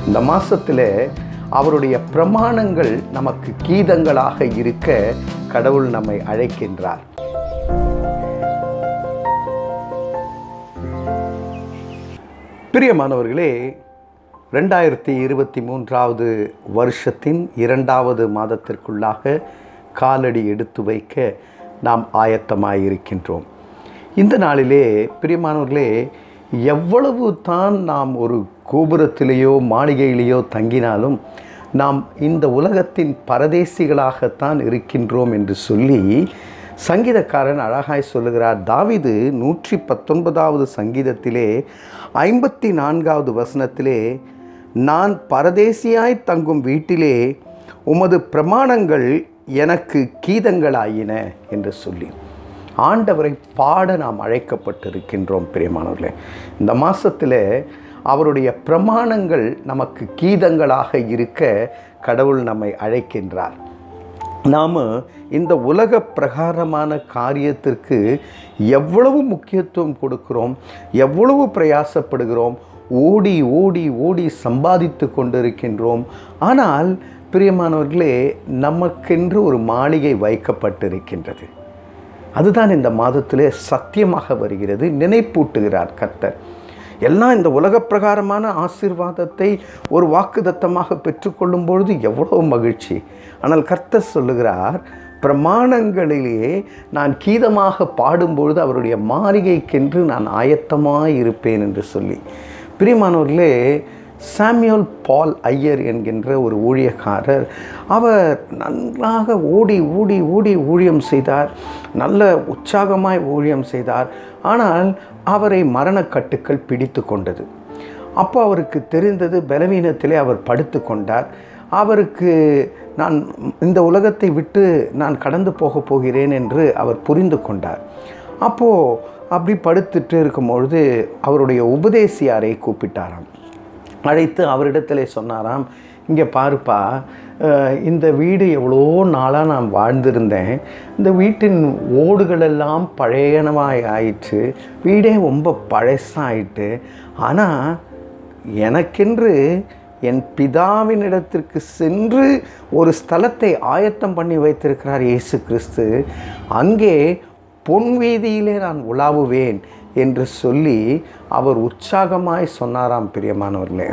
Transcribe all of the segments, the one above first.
இந்த மாசத்துல அவருடைய பிரமாணங்கள் நமக்கு கீதங்களாக இருக்க கடவுள் நம்மை அழைக்கின்றார் பிரியமானவர்களே ரெண்டாயிரத்தி இருபத்தி மூன்றாவது வருஷத்தின் இரண்டாவது மாதத்திற்குள்ளாக காலடி எடுத்து வைக்க நாம் ஆயத்தமாயிருக்கின்றோம் இந்த நாளிலே பிரியமானவர்களே எவ்வளவு தான் நாம் ஒரு கோபுரத்திலேயோ மாளிகையிலேயோ தங்கினாலும் நாம் இந்த உலகத்தின் பரதேசிகளாகத்தான் இருக்கின்றோம் என்று சொல்லி சங்கீதக்காரன் அழகாய் சொல்லுகிறார் தாவிது நூற்றி பத்தொன்பதாவது சங்கீதத்திலே ஐம்பத்தி நான்காவது வசனத்திலே நான் பரதேசியாய் தங்கும் வீட்டிலே உமது பிரமாணங்கள் எனக்கு கீதங்களாயின என்று சொல்லி ஆண்டவரை பாட நாம் அழைக்கப்பட்டிருக்கின்றோம் பிரியமானவர்களே இந்த மாதத்தில் அவருடைய பிரமாணங்கள் நமக்கு கீதங்களாக இருக்க கடவுள் நம்மை அழைக்கின்றார் நாம் இந்த உலக பிரகாரமான காரியத்திற்கு எவ்வளவு முக்கியத்துவம் கொடுக்கிறோம் எவ்வளவு பிரயாசப்படுகிறோம் ஓடி ஓடி ஓடி சம்பாதித்து கொண்டிருக்கின்றோம் ஆனால் பிரியமானவர்களே நமக்கென்று ஒரு மாளிகை வைக்கப்பட்டிருக்கின்றது அதுதான் இந்த மாதத்திலே சத்தியமாக வருகிறது நினைப்பூட்டுகிறார் கர்த்தர் எல்லாம் இந்த உலக பிரகாரமான ஆசீர்வாதத்தை ஒரு வாக்குதத்தமாக பெற்றுக்கொள்ளும் பொழுது எவ்வளோ மகிழ்ச்சி ஆனால் கர்த்தர் சொல்லுகிறார் பிரமாணங்களிலே நான் கீதமாக பாடும்பொழுது அவருடைய மாளிகைக்கென்று நான் ஆயத்தமாக இருப்பேன் என்று சொல்லி பிரியமானவர்களே சாமியோல் பால் ஐயர் என்கின்ற ஒரு ஊழியக்காரர் அவர் நன்றாக ஓடி ஓடி ஓடி ஊழியம் செய்தார் நல்ல உற்சாகமாய் ஊழியம் செய்தார் ஆனால் அவரை மரணக்கட்டுக்கள் பிடித்து கொண்டது அப்போ அவருக்கு தெரிந்தது பலவீனத்திலே அவர் படுத்து கொண்டார் அவருக்கு நான் இந்த உலகத்தை விட்டு நான் கடந்து போக போகிறேன் என்று அவர் புரிந்து கொண்டார் அப்போது அப்படி படுத்துட்டு இருக்கும்பொழுது அவருடைய உபதேசியாரை கூப்பிட்டாராம் அழைத்து அவரிடத்தில் சொன்னாராம் இங்கே பாருப்பா அஹ், இந்த வீடு எவ்வளோ நாளாக நான் வாழ்ந்திருந்தேன் இந்த வீட்டின் ஓடுகளெல்லாம் பழையனவாய் ஆயிற்று வீடே ரொம்ப பழசாயிட்டு ஆனால் எனக்கென்று என் பிதாவினிடத்திற்கு சென்று ஒரு ஸ்தலத்தை ஆயத்தம் பண்ணி வைத்திருக்கிறார் இயேசு கிறிஸ்து அங்கே பொன் வீதியிலே நான் உலாவுவேன் என்று சொல்லி அவர் உற்சாகமாய் சொன்னாராம் பிரியமானவர்களே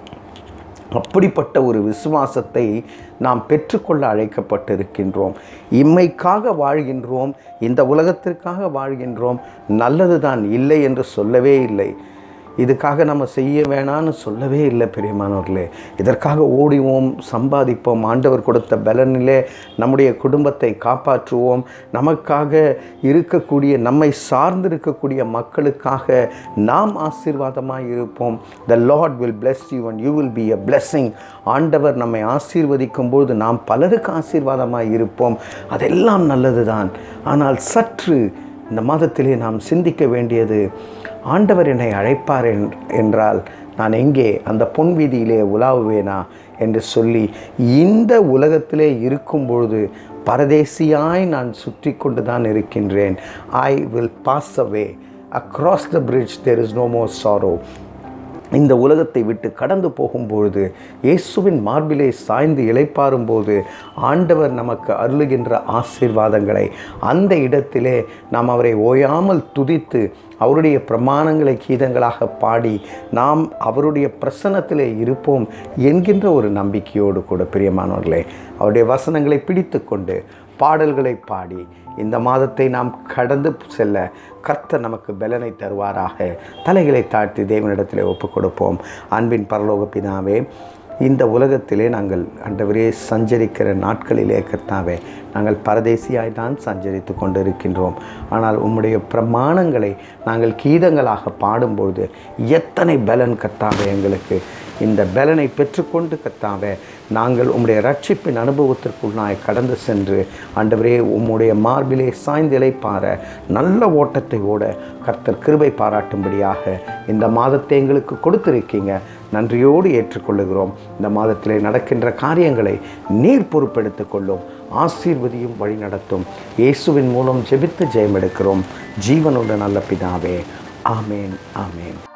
அப்படிப்பட்ட ஒரு விசுவாசத்தை நாம் பெற்றுக்கொள்ள அழைக்கப்பட்டிருக்கின்றோம் இம்மைக்காக வாழ்கின்றோம் இந்த உலகத்திற்காக வாழ்கின்றோம் நல்லதுதான் இல்லை என்று சொல்லவே இல்லை இதுக்காக நம்ம செய்ய வேணான்னு சொல்லவே இல்லை பெரியமானவர்களே இதற்காக ஓடிவோம் சம்பாதிப்போம் ஆண்டவர் கொடுத்த பலனிலே நம்முடைய குடும்பத்தை காப்பாற்றுவோம் நமக்காக இருக்கக்கூடிய நம்மை சார்ந்து இருக்கக்கூடிய மக்களுக்காக நாம் ஆசீர்வாதமாக இருப்போம் the lord will bless you and you will be a blessing ஆண்டவர் நம்மை ஆசீர்வதிக்கும் பொழுது நாம் பலருக்கு ஆசீர்வாதமாக இருப்போம் அதெல்லாம் நல்லது தான் ஆனால் சற்று இந்த மாதத்திலே நாம் சிந்திக்க வேண்டியது ஆண்டவர் என்னை அழைப்பார் என்- என்றால் நான் எங்கே அந்த பொன் வீதியிலே உலாவுவேனா என்று சொல்லி இந்த உலகத்திலே இருக்கும் பொழுது பரதேசியாய் நான் சுற்றி கொண்டு தான் இருக்கின்றேன் I will pass away across the bridge there is no more sorrow இந்த உலகத்தை விட்டு கடந்து போகும்பொழுது இயேசுவின் மார்பிலே சாய்ந்து இளைப்பாறும்போது ஆண்டவர் நமக்கு அருளுகின்ற ஆசீர்வாதங்களை அந்த இடத்திலே நாம் அவரை ஓயாமல் துதித்து அவருடைய பிரமாணங்களை கீதங்களாக பாடி நாம் அவருடைய பிரசன்னத்திலே இருப்போம் என்கின்ற ஒரு நம்பிக்கையோடு கூட பிரியமானவர்களே அவருடைய வசனங்களை பிடித்து கொண்டு பாடல்களை பாடி இந்த மாதத்தை நாம் கடந்து செல்ல கர்த்தர் நமக்கு பலனை தருவாராக தலைகளை தாழ்த்தி தேவனிடத்திலே ஒப்புக் கொடுப்போம் அன்பின் பரலோக பிதாவே இந்த உலகத்திலே நாங்கள் ஆண்டவரே சஞ்சரிக்கிற நாட்களிலே கர்த்தாவே நாங்கள் பரதேசியாய் தான் சஞ்சரித்து கொண்டிருக்கின்றோம் ஆனால் உம்முடைய பிரமாணங்களை நாங்கள் கீதங்களாக பாடும்பொழுது எத்தனை பலன் கர்த்தாவே எங்களுக்கு இந்த பலனை பெற்றுக்கொண்டு கர்த்தாவே நாங்கள் உம்முடைய ரட்சிப்பின் அனுபவத்திற்குள்ளாய் கடந்து சென்று ஆண்டவரே உம்முடைய மார்பிலே சாய்ந்திலை பார நல்ல ஓட்டத்தை ஓட கர்த்தர் கிருபை பாராட்டும்படியாக இந்த மாதத்தை எங்களுக்கு கொடுத்திருக்கீங்க நன்றியோடு ஏற்றுக்கொள்ளுகிறோம் இந்த மாதத்திலே நடக்கின்ற காரியங்களை நீர் பொறுப்பெடுத்துக் கொள்ளும் ஆசீர்வதியும் வழி நடத்தும் இயேசுவின் மூலம் ஜெபித்து ஜெயம் எடுக்கிறோம் ஜீவனுள்ள நல்ல பிதாவே ஆமேன் ஆமேன்